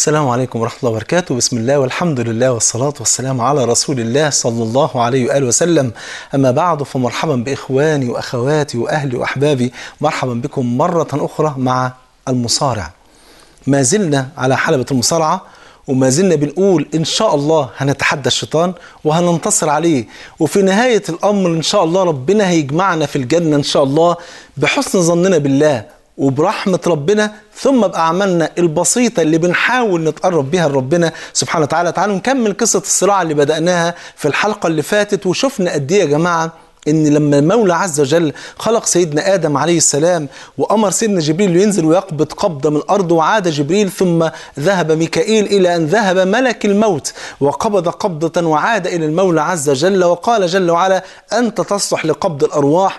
السلام عليكم ورحمة الله وبركاته بسم الله والحمد لله والصلاة والسلام على رسول الله صلى الله عليه وآله وسلم أما بعد فمرحبا بإخواني وأخواتي وأهلي وأحبابي مرحبا بكم مرة أخرى مع المصارع ما زلنا على حلبة المصارعة وما زلنا بنقول إن شاء الله هنتحدى الشيطان وهننتصر عليه وفي نهاية الأمر إن شاء الله ربنا هيجمعنا في الجنة إن شاء الله بحسن ظننا بالله وبرحمة ربنا ثم بأعمالنا البسيطة اللي بنحاول نتقرب بها لربنا سبحانه وتعالى تعالوا نكمل قصة الصراع اللي بدأناها في الحلقة اللي فاتت وشفنا قد إيه يا جماعة ان لما المولى عز وجل خلق سيدنا ادم عليه السلام وامر سيدنا جبريل ينزل ويقبض قبضه من الارض وعاد جبريل ثم ذهب ميكائيل الى ان ذهب ملك الموت وقبض قبضه وعاد الى المولى عز وجل وقال جل وعلا انت تصلح لقبض الارواح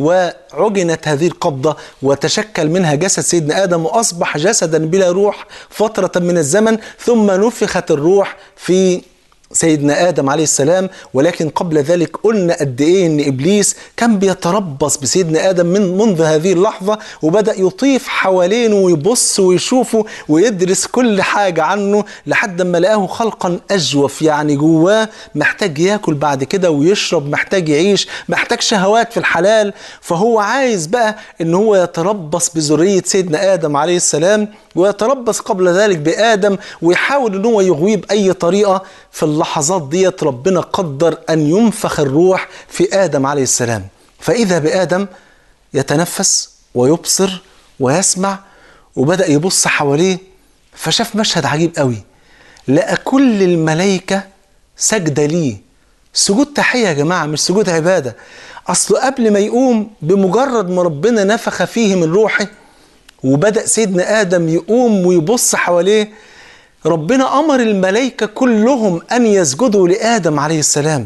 وعجنت هذه القبضة وتشكل منها جسد سيدنا آدم وأصبح جسدا بلا روح فترة من الزمن ثم نفخت الروح في سيدنا آدم عليه السلام ولكن قبل ذلك قلنا قد إيه إن إبليس كان بيتربص بسيدنا آدم من منذ هذه اللحظة وبدأ يطيف حوالينه ويبص ويشوفه ويدرس كل حاجة عنه لحد ما لقاه خلقا أجوف يعني جواه محتاج ياكل بعد كده ويشرب محتاج يعيش محتاج شهوات في الحلال فهو عايز بقى إن هو يتربص بذرية سيدنا آدم عليه السلام ويتربص قبل ذلك بآدم ويحاول إن هو يغويه بأي طريقة في اللحظات ديت ربنا قدر أن ينفخ الروح في آدم عليه السلام فإذا بآدم يتنفس ويبصر ويسمع وبدأ يبص حواليه فشاف مشهد عجيب قوي لقى كل الملائكة سجدة ليه سجود تحية يا جماعة مش سجود عبادة أصله قبل ما يقوم بمجرد ما ربنا نفخ فيه من روحه وبدأ سيدنا آدم يقوم ويبص حواليه ربنا أمر الملائكة كلهم أن يسجدوا لآدم عليه السلام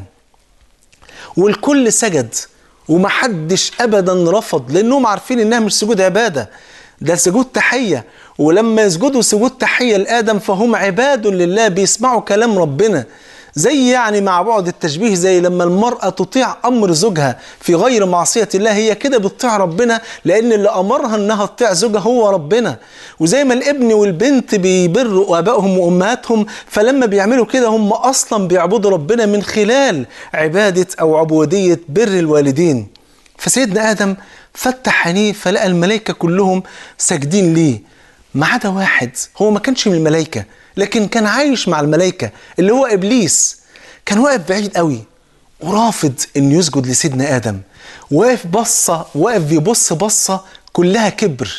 والكل سجد ومحدش أبدا رفض لأنهم عارفين إنها مش سجود عبادة ده سجود تحية ولما يسجدوا سجود تحية لآدم فهم عباد لله بيسمعوا كلام ربنا زي يعني مع بعض التشبيه زي لما المرأة تطيع أمر زوجها في غير معصية الله هي كده بتطيع ربنا لأن اللي أمرها إنها تطيع زوجها هو ربنا وزي ما الابن والبنت بيبروا آبائهم وأمهاتهم فلما بيعملوا كده هم أصلا بيعبدوا ربنا من خلال عبادة أو عبودية بر الوالدين فسيدنا آدم فتح عينيه فلقى الملائكة كلهم ساجدين ليه ما عدا واحد هو ما كانش من الملائكة لكن كان عايش مع الملائكة اللي هو إبليس كان واقف بعيد قوي ورافض إنه يسجد لسيدنا آدم واقف بصة واقف بيبص بصة كلها كبر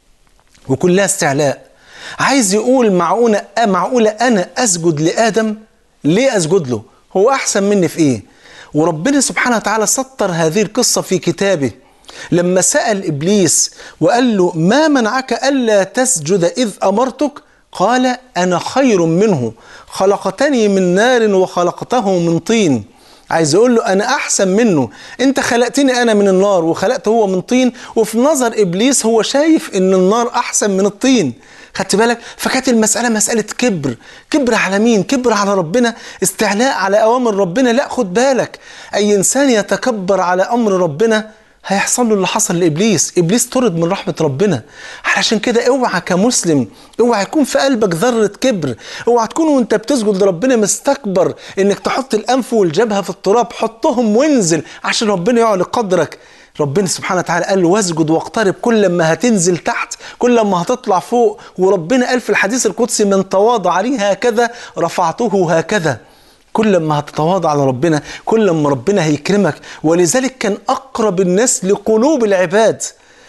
وكلها استعلاء عايز يقول معقولة معقولة أنا أسجد لآدم ليه أسجد له هو أحسن مني في إيه وربنا سبحانه وتعالى سطر هذه القصة في كتابه لما سأل إبليس وقال له ما منعك ألا تسجد إذ أمرتك قال أنا خير منه خلقتني من نار وخلقته من طين عايز يقول له أنا أحسن منه أنت خلقتني أنا من النار وخلقته هو من طين وفي نظر إبليس هو شايف أن النار أحسن من الطين خدت بالك فكانت المسألة مسألة كبر كبر على مين كبر على ربنا استعلاء على أوامر ربنا لا خد بالك أي إنسان يتكبر على أمر ربنا هيحصل له اللي حصل لابليس ابليس طرد من رحمه ربنا علشان كده اوعى كمسلم اوعى يكون في قلبك ذره كبر اوعى تكون وانت بتسجد لربنا مستكبر انك تحط الانف والجبهه في التراب حطهم وانزل عشان ربنا يعلي قدرك ربنا سبحانه وتعالى قال له واسجد واقترب كل ما هتنزل تحت كل ما هتطلع فوق وربنا قال في الحديث القدسي من تواضع لي هكذا رفعته هكذا كل ما هتتواضع على ربنا كل ما ربنا هيكرمك ولذلك كان أقرب الناس لقلوب العباد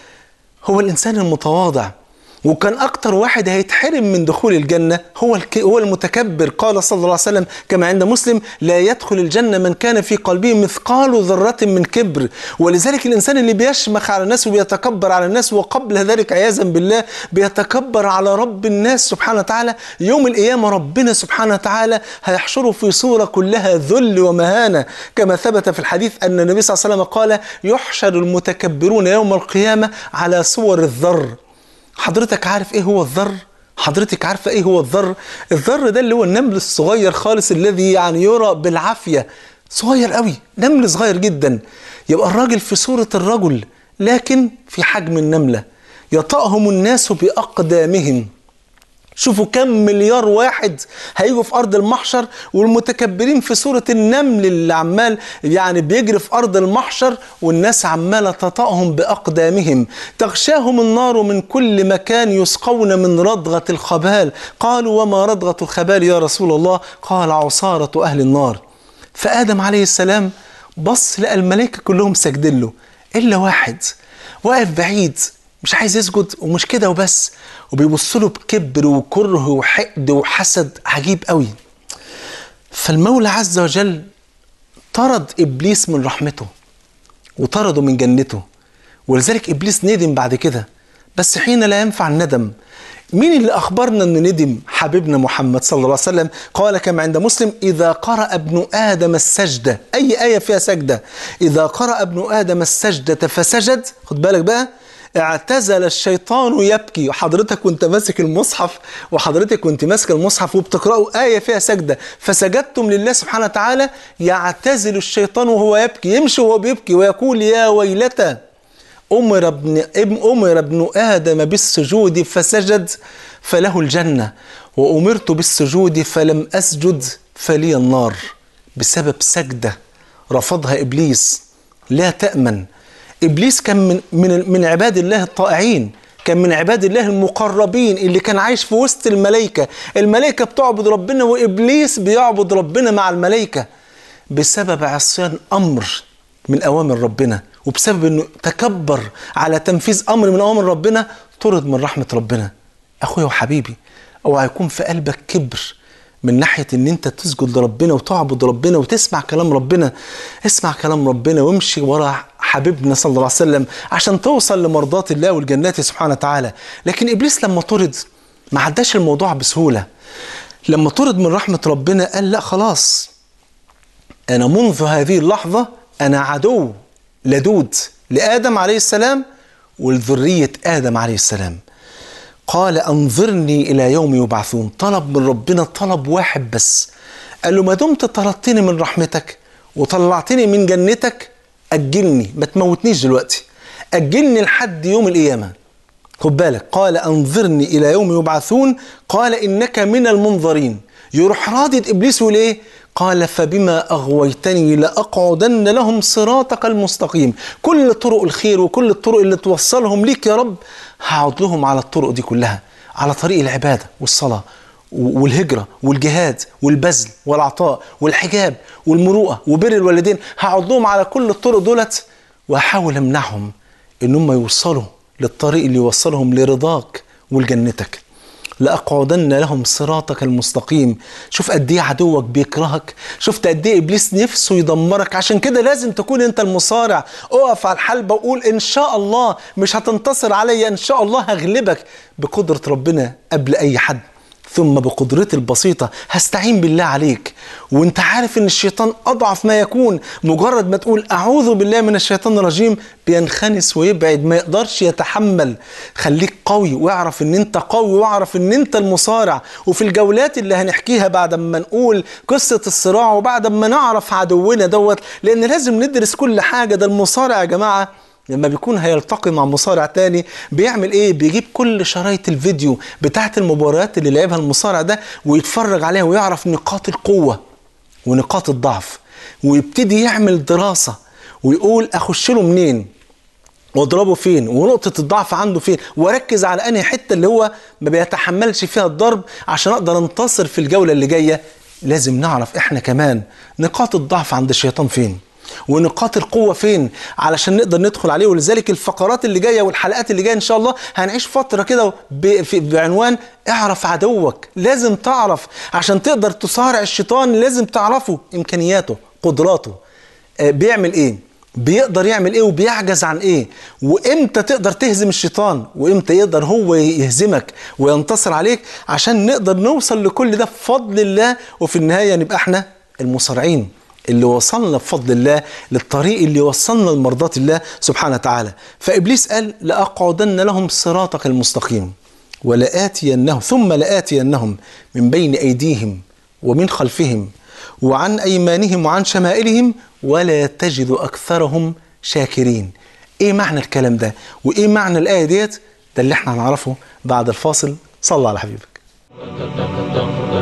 هو الإنسان المتواضع وكان أكتر واحد هيتحرم من دخول الجنة هو الك... هو المتكبر قال صلى الله عليه وسلم كما عند مسلم لا يدخل الجنة من كان في قلبه مثقال ذرة من كبر ولذلك الإنسان اللي بيشمخ على الناس وبيتكبر على الناس وقبل ذلك عياذا بالله بيتكبر على رب الناس سبحانه وتعالى يوم القيامة ربنا سبحانه وتعالى هيحشره في صورة كلها ذل ومهانة كما ثبت في الحديث أن النبي صلى الله عليه وسلم قال يحشر المتكبرون يوم القيامة على صور الذر حضرتك عارف ايه هو الذر حضرتك عارفه ايه هو الذر الذر ده اللي هو النمل الصغير خالص الذي يعني يرى بالعافيه صغير قوي نمل صغير جدا يبقى الراجل في صوره الرجل لكن في حجم النمله يطأهم الناس بأقدامهم شوفوا كم مليار واحد هيجوا في ارض المحشر والمتكبرين في سوره النمل اللي عمال يعني بيجري في ارض المحشر والناس عماله تطأهم باقدامهم تغشاهم النار من كل مكان يسقون من ردغه الخبال قالوا وما ردغه الخبال يا رسول الله قال عصاره اهل النار فادم عليه السلام بص لقى الملائكه كلهم ساجدين له الا واحد واقف بعيد مش عايز يسجد ومش كده وبس وبيبص له بكبر وكره وحقد وحسد عجيب قوي فالمولى عز وجل طرد ابليس من رحمته وطرده من جنته ولذلك ابليس ندم بعد كده بس حين لا ينفع الندم مين اللي اخبرنا ان ندم حبيبنا محمد صلى الله عليه وسلم قال كما عند مسلم اذا قرأ ابن ادم السجده اي ايه فيها سجده اذا قرأ ابن ادم السجده فسجد خد بالك بقى اعتزل الشيطان يبكي وحضرتك وانت ماسك المصحف وحضرتك وانت ماسك المصحف وبتقرأوا آية فيها سجدة فسجدتم لله سبحانه وتعالى يعتزل الشيطان وهو يبكي يمشي وهو بيبكي ويقول يا ويلتى أمر ابن أمر ابن آدم بالسجود فسجد فله الجنة وأمرت بالسجود فلم أسجد فلي النار بسبب سجدة رفضها إبليس لا تأمن ابليس كان من من من عباد الله الطائعين كان من عباد الله المقربين اللي كان عايش في وسط الملائكه الملائكه بتعبد ربنا وابليس بيعبد ربنا مع الملائكه بسبب عصيان امر من اوامر ربنا وبسبب انه تكبر على تنفيذ امر من اوامر ربنا طرد من رحمه ربنا اخويا وحبيبي اوعى يكون في قلبك كبر من ناحية ان انت تسجد لربنا وتعبد ربنا وتسمع كلام ربنا اسمع كلام ربنا وامشي ورا حبيبنا صلى الله عليه وسلم عشان توصل لمرضاة الله والجنات سبحانه وتعالى لكن ابليس لما طرد ما عداش الموضوع بسهولة لما طرد من رحمة ربنا قال لا خلاص انا منذ هذه اللحظة انا عدو لدود لآدم عليه السلام ولذرية آدم عليه السلام قال أنظرني إلى يوم يبعثون طلب من ربنا طلب واحد بس قال له ما دمت طردتني من رحمتك وطلعتني من جنتك أجلني ما تموتنيش دلوقتي أجلني لحد يوم القيامة خد بالك قال أنظرني إلى يوم يبعثون قال إنك من المنظرين يروح رادد إبليس وليه قال فبما أغويتني لأقعدن لهم صراطك المستقيم كل طرق الخير وكل الطرق اللي توصلهم ليك يا رب هقعد لهم على الطرق دي كلها على طريق العبادة والصلاة والهجرة والجهاد والبذل والعطاء والحجاب والمروءة وبر الوالدين هقعد لهم على كل الطرق دولت وهحاول امنعهم ان هم يوصلوا للطريق اللي يوصلهم لرضاك ولجنتك لأقعدن لهم صراطك المستقيم شوف قد ايه عدوك بيكرهك شفت قد ايه ابليس نفسه يدمرك عشان كده لازم تكون انت المصارع اقف على الحلبة وقول ان شاء الله مش هتنتصر عليا ان شاء الله هغلبك بقدرة ربنا قبل اي حد ثم بقدرتي البسيطة هستعين بالله عليك وانت عارف ان الشيطان اضعف ما يكون مجرد ما تقول اعوذ بالله من الشيطان الرجيم بينخنس ويبعد ما يقدرش يتحمل خليك قوي واعرف ان انت قوي واعرف ان انت المصارع وفي الجولات اللي هنحكيها بعد ما نقول قصة الصراع وبعد ما نعرف عدونا دوت لان لازم ندرس كل حاجة ده المصارع يا جماعة لما بيكون هيلتقي مع مصارع تاني بيعمل ايه بيجيب كل شرايط الفيديو بتاعت المباريات اللي لعبها المصارع ده ويتفرج عليها ويعرف نقاط القوة ونقاط الضعف ويبتدي يعمل دراسة ويقول اخش له منين واضربه فين ونقطة الضعف عنده فين واركز على انهي حتة اللي هو ما بيتحملش فيها الضرب عشان اقدر انتصر في الجولة اللي جاية لازم نعرف احنا كمان نقاط الضعف عند الشيطان فين ونقاط القوة فين علشان نقدر ندخل عليه ولذلك الفقرات اللي جاية والحلقات اللي جاية إن شاء الله هنعيش فترة كده بعنوان اعرف عدوك لازم تعرف عشان تقدر تصارع الشيطان لازم تعرفه إمكانياته قدراته آه بيعمل إيه بيقدر يعمل ايه وبيعجز عن ايه وامتى تقدر تهزم الشيطان وامتى يقدر هو يهزمك وينتصر عليك عشان نقدر نوصل لكل ده بفضل الله وفي النهاية نبقى احنا المصارعين اللي وصلنا بفضل الله للطريق اللي وصلنا لمرضاة الله سبحانه وتعالى فإبليس قال لأقعدن لهم صراطك المستقيم ولآتينهم ثم لآتينهم من بين أيديهم ومن خلفهم وعن أيمانهم وعن شمائلهم ولا تجد أكثرهم شاكرين إيه معنى الكلام ده وإيه معنى الآية ديت ده اللي احنا هنعرفه بعد الفاصل صلى على حبيبك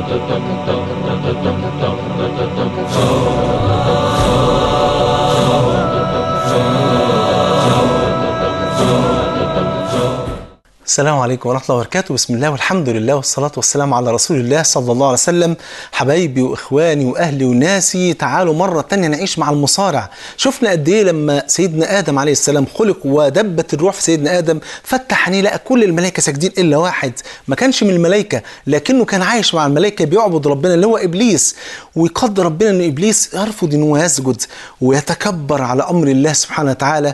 السلام عليكم ورحمة الله وبركاته بسم الله والحمد لله والصلاة والسلام على رسول الله صلى الله عليه وسلم حبايبي وإخواني وأهلي وناسي تعالوا مرة تانية نعيش مع المصارع شفنا قد إيه لما سيدنا آدم عليه السلام خلق ودبت الروح في سيدنا آدم فتح عينيه لقى كل الملائكة ساجدين إلا واحد ما كانش من الملائكة لكنه كان عايش مع الملائكة بيعبد ربنا اللي هو إبليس ويقدر ربنا إن إبليس يرفض إن هو يسجد ويتكبر على أمر الله سبحانه وتعالى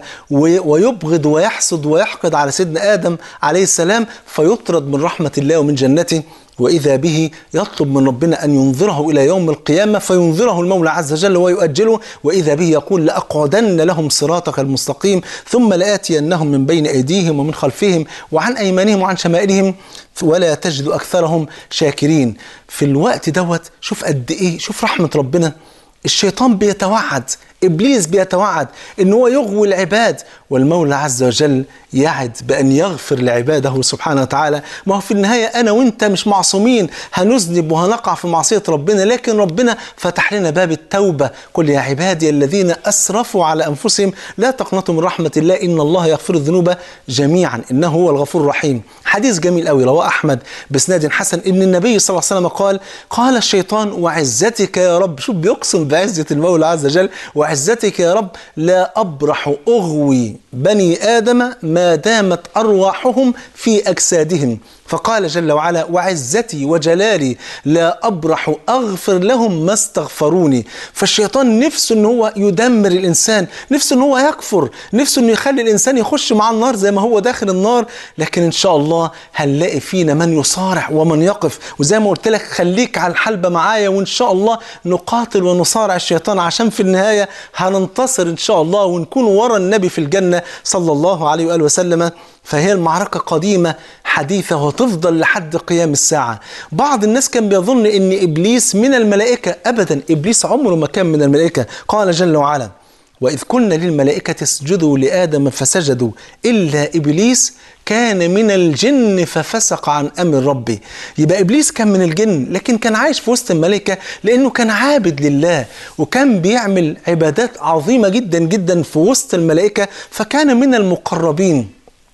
ويبغض ويحسد ويحقد على سيدنا آدم عليه السلام فيطرد من رحمة الله ومن جنته وإذا به يطلب من ربنا أن ينظره إلى يوم القيامة فينظره المولى عز وجل ويؤجله وإذا به يقول لأقعدن لهم صراطك المستقيم ثم لآتينهم من بين أيديهم ومن خلفهم وعن أيمانهم وعن شمائلهم ولا تجد أكثرهم شاكرين في الوقت دوت شوف قد إيه شوف رحمة ربنا الشيطان بيتوعد ابليس بيتوعد ان هو يغوي العباد والمولى عز وجل يعد بان يغفر لعباده سبحانه وتعالى ما هو في النهايه انا وانت مش معصومين هنذنب وهنقع في معصيه ربنا لكن ربنا فتح لنا باب التوبه قل يا عبادي الذين اسرفوا على انفسهم لا تقنطوا من رحمه الله ان الله يغفر الذنوب جميعا انه هو الغفور الرحيم حديث جميل قوي رواه احمد باسناد حسن ان النبي صلى الله عليه وسلم قال قال الشيطان وعزتك يا رب شوف بيقسم بعزه المولى عز وجل وعزتك يا رب لا أبرح أغوي بني آدم ما دامت أرواحهم في أجسادهم فقال جل وعلا وعزتي وجلالي لا أبرح أغفر لهم ما استغفروني فالشيطان نفسه أنه هو يدمر الإنسان نفسه أنه هو يكفر نفسه أنه يخلي الإنسان يخش مع النار زي ما هو داخل النار لكن إن شاء الله هنلاقي فينا من يصارع ومن يقف وزي ما قلت لك خليك على الحلبة معايا وإن شاء الله نقاتل ونصارع الشيطان عشان في النهاية هننتصر إن شاء الله ونكون ورا النبي في الجنة صلى الله عليه وآله وسلم فهي المعركة قديمة حديثة وتفضل لحد قيام الساعة بعض الناس كان بيظن ان ابليس من الملائكة ابدا ابليس عمره ما كان من الملائكة قال جل وعلا وإذ قلنا للملائكة اسجدوا لآدم فسجدوا إلا إبليس كان من الجن ففسق عن أمر ربه يبقى إبليس كان من الجن لكن كان عايش في وسط الملائكة لأنه كان عابد لله وكان بيعمل عبادات عظيمة جدا جدا في وسط الملائكة فكان من المقربين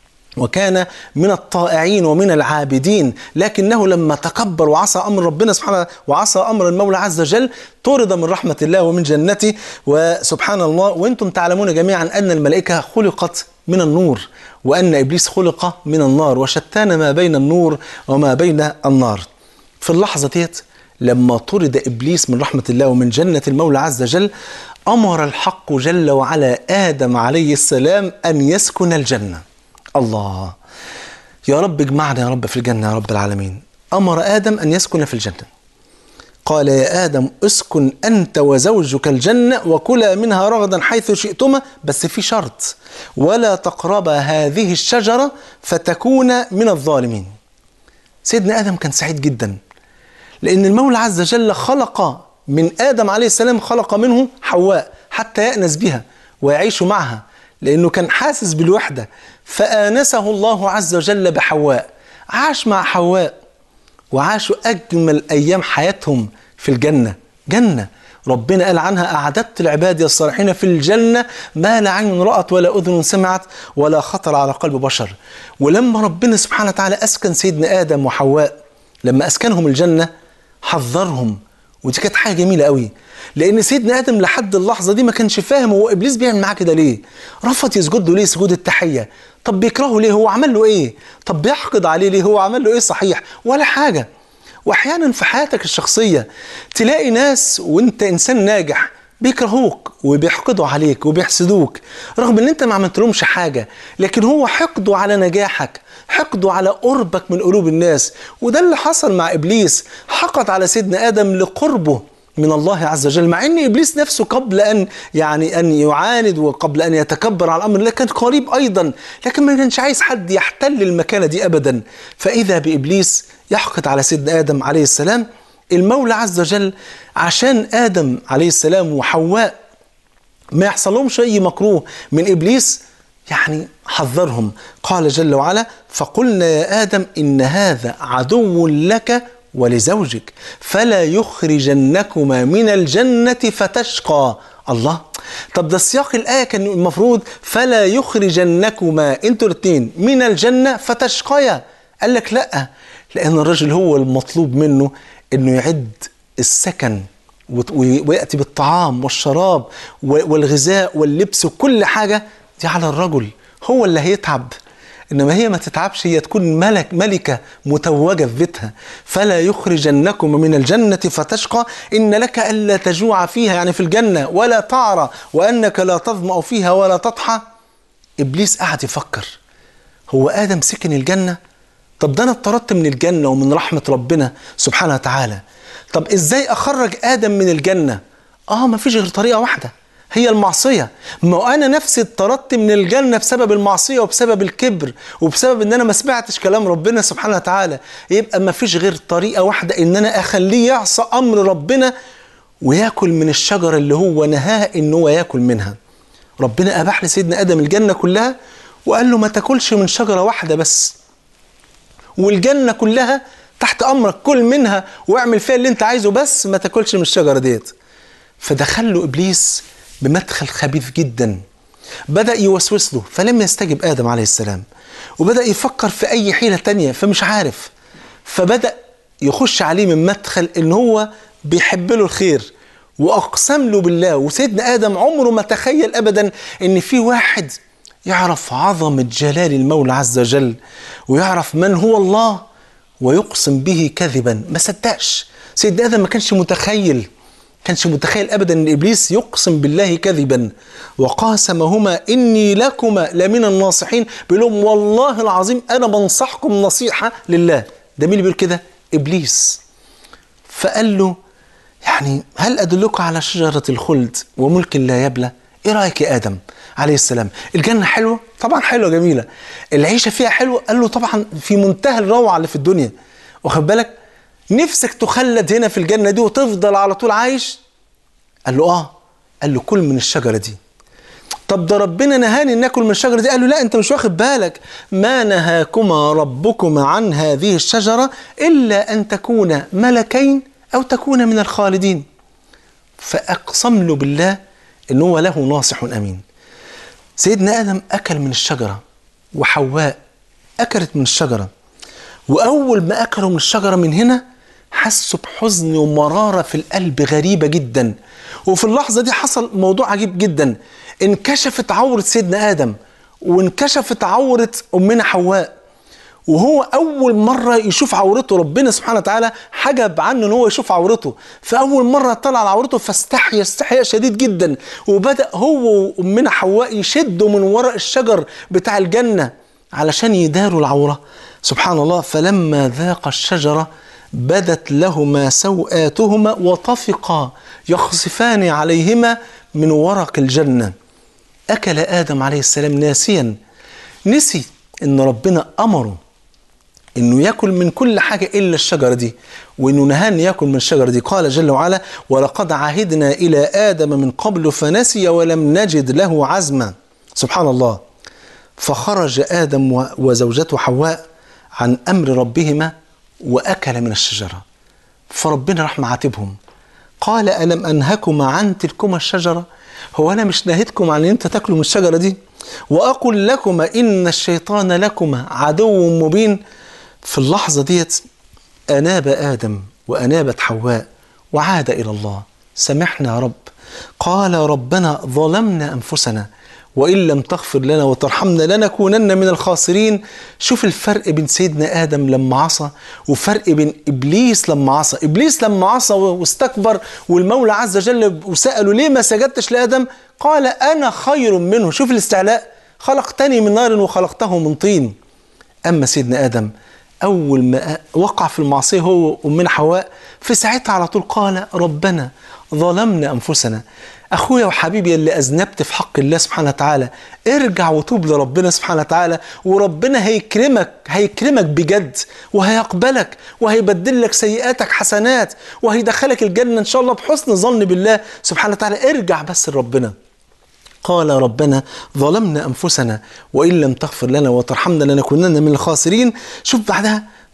وكان من الطائعين ومن العابدين لكنه لما تكبر وعصى امر ربنا سبحانه وعصى امر المولى عز وجل طرد من رحمه الله ومن جنته وسبحان الله وانتم تعلمون جميعا ان الملائكه خلقت من النور وان ابليس خلق من النار وشتان ما بين النور وما بين النار في اللحظه ديت لما طرد ابليس من رحمه الله ومن جنه المولى عز وجل امر الحق جل وعلا ادم عليه السلام ان يسكن الجنه الله يا رب اجمعنا يا رب في الجنة يا رب العالمين أمر آدم أن يسكن في الجنة قال يا آدم اسكن أنت وزوجك الجنة وكلا منها رغدا حيث شئتما بس في شرط ولا تقربا هذه الشجرة فتكون من الظالمين سيدنا آدم كان سعيد جدا لأن المولى عز وجل خلق من آدم عليه السلام خلق منه حواء حتى يأنس بها ويعيش معها لأنه كان حاسس بالوحدة فآنسه الله عز وجل بحواء عاش مع حواء وعاشوا أجمل أيام حياتهم في الجنة جنة ربنا قال عنها أعددت العباد الصالحين في الجنة ما لا عين رأت ولا أذن سمعت ولا خطر على قلب بشر ولما ربنا سبحانه وتعالى أسكن سيدنا آدم وحواء لما أسكنهم الجنة حذرهم ودي كانت حاجة جميلة قوي لان سيدنا ادم لحد اللحظه دي ما كانش فاهم هو ابليس بيعمل معاه كده ليه رفض يسجد له ليه سجود التحيه طب بيكرهه ليه هو عمل له ايه طب بيحقد عليه ليه هو عمل له ايه صحيح ولا حاجه واحيانا في حياتك الشخصيه تلاقي ناس وانت انسان ناجح بيكرهوك وبيحقدوا عليك وبيحسدوك رغم ان انت ما عملتلهمش حاجه لكن هو حقده على نجاحك حقده على قربك من قلوب الناس وده اللي حصل مع ابليس حقد على سيدنا ادم لقربه من الله عز وجل مع ان ابليس نفسه قبل ان يعني ان يعاند وقبل ان يتكبر على الامر لكن قريب ايضا لكن ما كانش عايز حد يحتل المكانه دي ابدا فاذا بابليس يحقد على سيدنا ادم عليه السلام المولى عز وجل عشان ادم عليه السلام وحواء ما يحصل لهمش اي مكروه من ابليس يعني حذرهم قال جل وعلا فقلنا يا ادم ان هذا عدو لك ولزوجك فلا يخرجنكما من الجنة فتشقى الله طب ده سياق الآية كان المفروض فلا يخرجنكما انتوا الاثنين من الجنة فتشقيا قال لك لا لأن الرجل هو المطلوب منه انه يعد السكن وت- وي- ويأتي بالطعام والشراب و- والغذاء واللبس وكل حاجة دي على الرجل هو اللي هيتعب انما هي ما تتعبش هي تكون ملك ملكه متوجه في بيتها فلا يخرجنكم من الجنه فتشقى ان لك الا تجوع فيها يعني في الجنه ولا تعرى وانك لا تظما فيها ولا تضحى ابليس قعد يفكر هو ادم سكن الجنه طب ده انا اتطردت من الجنه ومن رحمه ربنا سبحانه وتعالى طب ازاي اخرج ادم من الجنه اه ما فيش غير طريقه واحده هي المعصيه ما هو انا نفسي اتطردت من الجنه بسبب المعصيه وبسبب الكبر وبسبب ان انا ما سمعتش كلام ربنا سبحانه وتعالى يبقى ما فيش غير طريقه واحده ان انا اخليه يعصى امر ربنا وياكل من الشجره اللي هو نهاه ان هو ياكل منها ربنا اباح لسيدنا ادم الجنه كلها وقال له ما تاكلش من شجره واحده بس والجنه كلها تحت امرك كل منها واعمل فيها اللي انت عايزه بس ما تاكلش من الشجره ديت فدخل له ابليس بمدخل خبيث جدا بدا يوسوس له فلم يستجب ادم عليه السلام وبدا يفكر في اي حيله تانية فمش عارف فبدا يخش عليه من مدخل ان هو بيحب له الخير واقسم له بالله وسيدنا ادم عمره ما تخيل ابدا ان في واحد يعرف عظمه جلال المولى عز وجل ويعرف من هو الله ويقسم به كذبا ما صدقش سيدنا ادم ما كانش متخيل كانش متخيل ابدا ان ابليس يقسم بالله كذبا وقاسمهما اني لكما لمن الناصحين بيقول لهم والله العظيم انا بنصحكم نصيحه لله ده مين اللي بيقول كده ابليس فقال له يعني هل ادلك على شجره الخلد وملك لا يبلى ايه رايك يا ادم عليه السلام الجنه حلوه طبعا حلوه جميله العيشه فيها حلوه قال له طبعا في منتهى الروعه اللي في الدنيا واخد بالك نفسك تخلد هنا في الجنه دي وتفضل على طول عايش قال له اه قال له كل من الشجره دي طب ده ربنا نهاني ان اكل من الشجره دي قال له لا انت مش واخد بالك ما نهاكما ربكما عن هذه الشجره الا ان تكونا ملكين او تكونا من الخالدين فاقسم له بالله ان هو له ناصح امين سيدنا ادم اكل من الشجره وحواء اكلت من الشجره واول ما اكلوا من الشجره من هنا حسوا بحزن ومراره في القلب غريبه جدا وفي اللحظه دي حصل موضوع عجيب جدا انكشفت عوره سيدنا ادم وانكشفت عوره امنا حواء وهو اول مره يشوف عورته ربنا سبحانه وتعالى حجب عنه ان هو يشوف عورته فاول مره طلع على عورته فاستحيا استحياء شديد جدا وبدا هو وامنا حواء يشدوا من ورق الشجر بتاع الجنه علشان يداروا العوره سبحان الله فلما ذاق الشجره بدت لهما سوآتهما وطفقا يخصفان عليهما من ورق الجنه اكل ادم عليه السلام ناسيا نسي ان ربنا امره انه ياكل من كل حاجه الا الشجره دي وانه نهى ان ياكل من الشجره دي قال جل وعلا ولقد عهدنا الى ادم من قبل فنسي ولم نجد له عزما سبحان الله فخرج ادم و- وزوجته حواء عن امر ربهما واكل من الشجره فربنا راح معاتبهم قال الم انهكما عن تلكما الشجره هو انا مش نهيتكم عن ان انت تاكلوا من الشجره دي واقول لكما ان الشيطان لكما عدو مبين في اللحظه ديت اناب ادم وانابت حواء وعاد الى الله سامحنا يا رب قال ربنا ظلمنا انفسنا وان لم تغفر لنا وترحمنا لنكونن من الخاسرين شوف الفرق بين سيدنا ادم لما عصى وفرق بين ابليس لما عصى ابليس لما عصى واستكبر والمولى عز وجل وساله ليه ما سجدتش لادم قال انا خير منه شوف الاستعلاء خلقتني من نار وخلقته من طين اما سيدنا ادم اول ما وقع في المعصيه هو وامنا حواء في ساعتها على طول قال ربنا ظلمنا انفسنا اخويا وحبيبي اللي اذنبت في حق الله سبحانه وتعالى ارجع وتوب لربنا سبحانه وتعالى وربنا هيكرمك هيكرمك بجد وهيقبلك وهيبدل لك سيئاتك حسنات وهيدخلك الجنه ان شاء الله بحسن ظن بالله سبحانه وتعالى ارجع بس لربنا قال ربنا ظلمنا انفسنا وان لم تغفر لنا وترحمنا لنكونن من الخاسرين شوف بعدها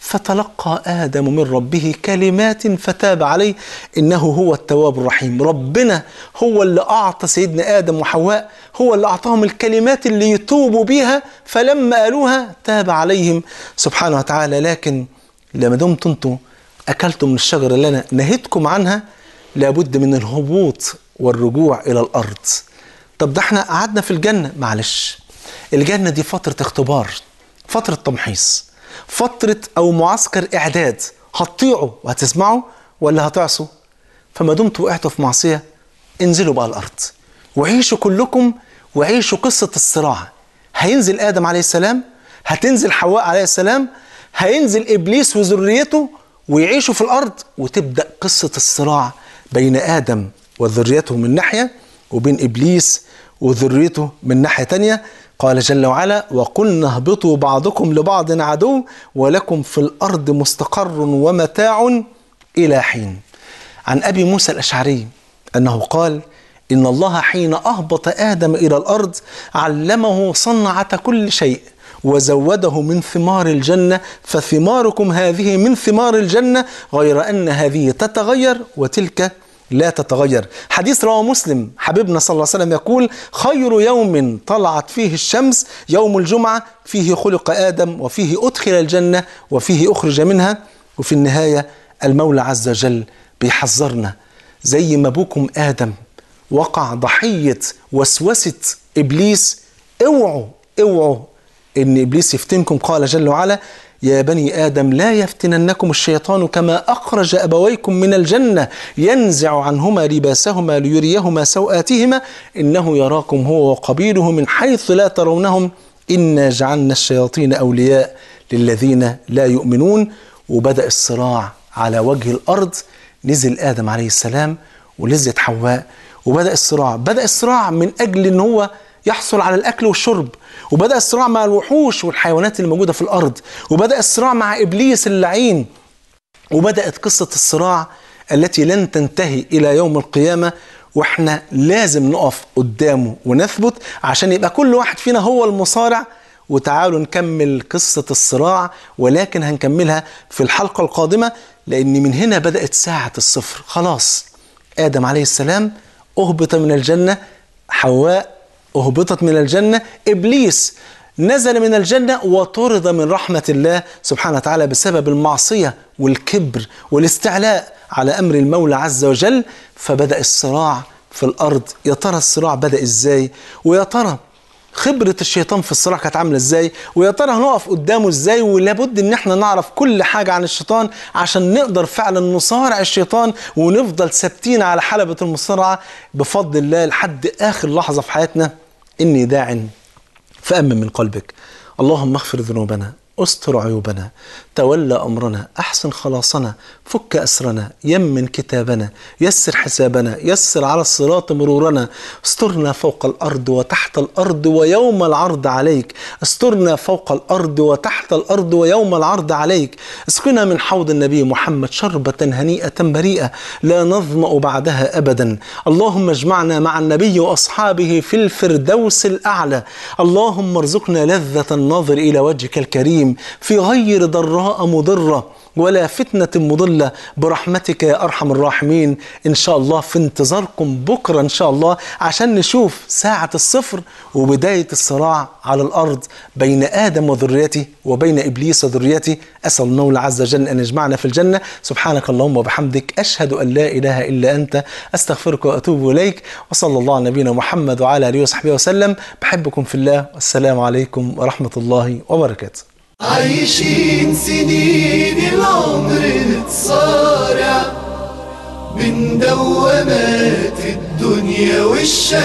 فتلقى آدم من ربه كلمات فتاب عليه إنه هو التواب الرحيم ربنا هو اللي أعطى سيدنا آدم وحواء هو اللي أعطاهم الكلمات اللي يتوبوا بيها فلما قالوها تاب عليهم سبحانه وتعالى لكن لما دمتم انتم أكلتم من الشجرة اللي أنا نهيتكم عنها لابد من الهبوط والرجوع إلى الأرض طب ده احنا قعدنا في الجنة معلش الجنة دي فترة اختبار فترة تمحيص فترة أو معسكر إعداد هتطيعوا وهتسمعوا ولا هتعصوا فما دمتوا وقعتوا في معصية انزلوا بقى الأرض وعيشوا كلكم وعيشوا قصة الصراع هينزل آدم عليه السلام هتنزل حواء عليه السلام هينزل إبليس وذريته ويعيشوا في الأرض وتبدأ قصة الصراع بين آدم وذريته من ناحية وبين إبليس وذريته من ناحية تانية قال جل وعلا وقلنا اهبطوا بعضكم لبعض عدو ولكم في الأرض مستقر ومتاع إلى حين عن أبي موسى الأشعري أنه قال إن الله حين أهبط آدم إلى الأرض علمه صنعة كل شيء وزوده من ثمار الجنة فثماركم هذه من ثمار الجنة غير أن هذه تتغير وتلك لا تتغير حديث رواه مسلم حبيبنا صلى الله عليه وسلم يقول خير يوم طلعت فيه الشمس يوم الجمعة فيه خلق آدم وفيه أدخل الجنة وفيه أخرج منها وفي النهاية المولى عز وجل بيحذرنا زي ما أبوكم آدم وقع ضحية وسوسة إبليس اوعوا اوعوا إن إبليس يفتنكم قال جل وعلا يا بني آدم لا يفتننكم الشيطان كما أخرج أبويكم من الجنة ينزع عنهما لباسهما ليريهما سوآتهما إنه يراكم هو وقبيله من حيث لا ترونهم إنا جعلنا الشياطين أولياء للذين لا يؤمنون وبدأ الصراع على وجه الأرض نزل آدم عليه السلام ونزلت حواء وبدأ الصراع بدأ الصراع من أجل أن هو يحصل على الأكل والشرب وبدأ الصراع مع الوحوش والحيوانات اللي موجودة في الأرض وبدأ الصراع مع إبليس اللعين وبدأت قصة الصراع التي لن تنتهي إلى يوم القيامة واحنا لازم نقف قدامه ونثبت عشان يبقى كل واحد فينا هو المصارع وتعالوا نكمل قصة الصراع ولكن هنكملها في الحلقة القادمة لأن من هنا بدأت ساعة الصفر خلاص آدم عليه السلام أهبط من الجنة حواء أهبطت من الجنة إبليس نزل من الجنة وطرد من رحمة الله سبحانه وتعالى بسبب المعصية والكبر والاستعلاء على أمر المولى عز وجل فبدأ الصراع في الأرض يا ترى الصراع بدأ إزاي ويا ترى خبرة الشيطان في الصراع كانت عاملة ازاي ويا ترى هنقف قدامه ازاي ولابد ان احنا نعرف كل حاجة عن الشيطان عشان نقدر فعلا نصارع الشيطان ونفضل ثابتين على حلبة المصارعة بفضل الله لحد آخر لحظة في حياتنا إني داع فأمن من قلبك اللهم اغفر ذنوبنا استر عيوبنا تولى أمرنا أحسن خلاصنا فك أسرنا يمن كتابنا يسر حسابنا يسر على الصراط مرورنا استرنا فوق الأرض وتحت الأرض ويوم العرض عليك استرنا فوق الأرض وتحت الأرض ويوم العرض عليك اسقنا من حوض النبي محمد شربة هنيئة بريئة لا نظمأ بعدها أبدا اللهم اجمعنا مع النبي وأصحابه في الفردوس الأعلى اللهم ارزقنا لذة النظر إلى وجهك الكريم في غير ضراء مضرة ولا فتنة مضلة برحمتك يا أرحم الراحمين إن شاء الله في انتظاركم بكرة إن شاء الله عشان نشوف ساعة الصفر وبداية الصراع على الأرض بين آدم وذريته وبين إبليس وذريته أسأل المولى عز وجل أن يجمعنا في الجنة سبحانك اللهم وبحمدك أشهد أن لا إله إلا أنت أستغفرك وأتوب إليك وصلى الله على نبينا محمد وعلى آله وصحبه وسلم بحبكم في الله والسلام عليكم ورحمة الله وبركاته عايشين سنين العمر نتصارع من دوامات الدنيا والشهوات